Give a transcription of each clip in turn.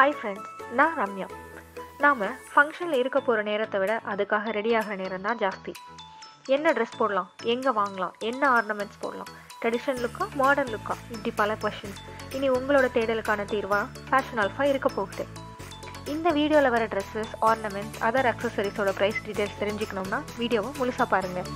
Hi friends நான் ரம்யா நாம் ஃபங்க்ஷனில் இருக்க போகிற நேரத்தை விட அதுக்காக ரெடி ஆகிற நேரம் தான் ஜாஸ்தி என்ன ட்ரெஸ் போடலாம் எங்கே வாங்கலாம் என்ன ஆர்னமெண்ட்ஸ் போடலாம் ட்ரெடிஷன் லுக்கா மாடர்ன் லுக்கா இப்படி பல கொஷின்ஸ் இனி உங்களோட தேடலுக்கான தீர்வா ஃபேஷன் ஆல்ஃபா இருக்க போகுது இந்த வீடியோவில் வர ட்ரெஸ்ஸஸ் ஆர்னமெண்ட்ஸ் அதர் அக்சசரிஸோட ப்ரைஸ் டீட்டெயில்ஸ் தெரிஞ்சுக்கணும்னா வீடியோவை முழுசாக பாருங்கள்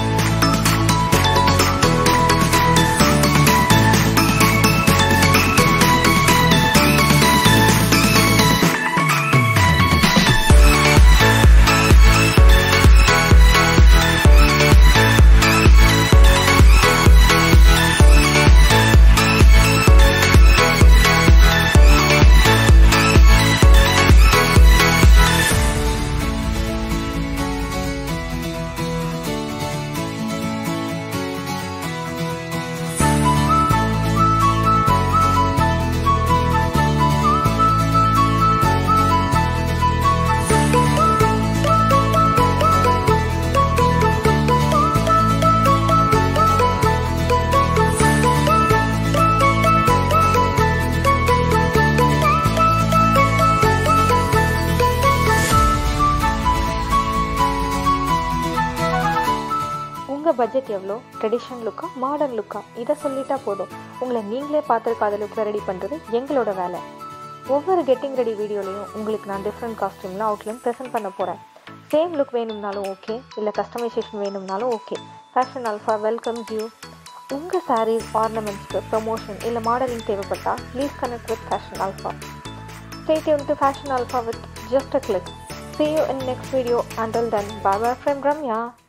உங்கள் பட்ஜெட் எவ்வளோ ட்ரெடிஷன் லுக்கா மாடர்ன் லுக்கா இதை சொல்லிட்டா போதும் உங்களை நீங்களே பார்த்துருக்காத லுக்கில் ரெடி பண்ணுறது எங்களோட வேலை ஒவ்வொரு கெட்டிங் ரெடி வீடியோலையும் உங்களுக்கு நான் டிஃப்ரெண்ட் காஸ்டியூமில் அவுட்லைன் ப்ரெசென்ட் பண்ண போகிறேன் சேம் லுக் வேணும்னாலும் ஓகே இல்லை கஸ்டமைசேஷன் வேணும்னாலும் okay fashion alpha welcomes you உங்கள் சாரீஸ் ஆர்னமெண்ட்ஸ்க்கு ப்ரமோஷன் இல்லை மாடலிங் தேவைப்பட்டால் please connect with fashion alpha Stay tuned to Fashion Alpha with just a click. See you in next video. Until then, bye bye from Ramya.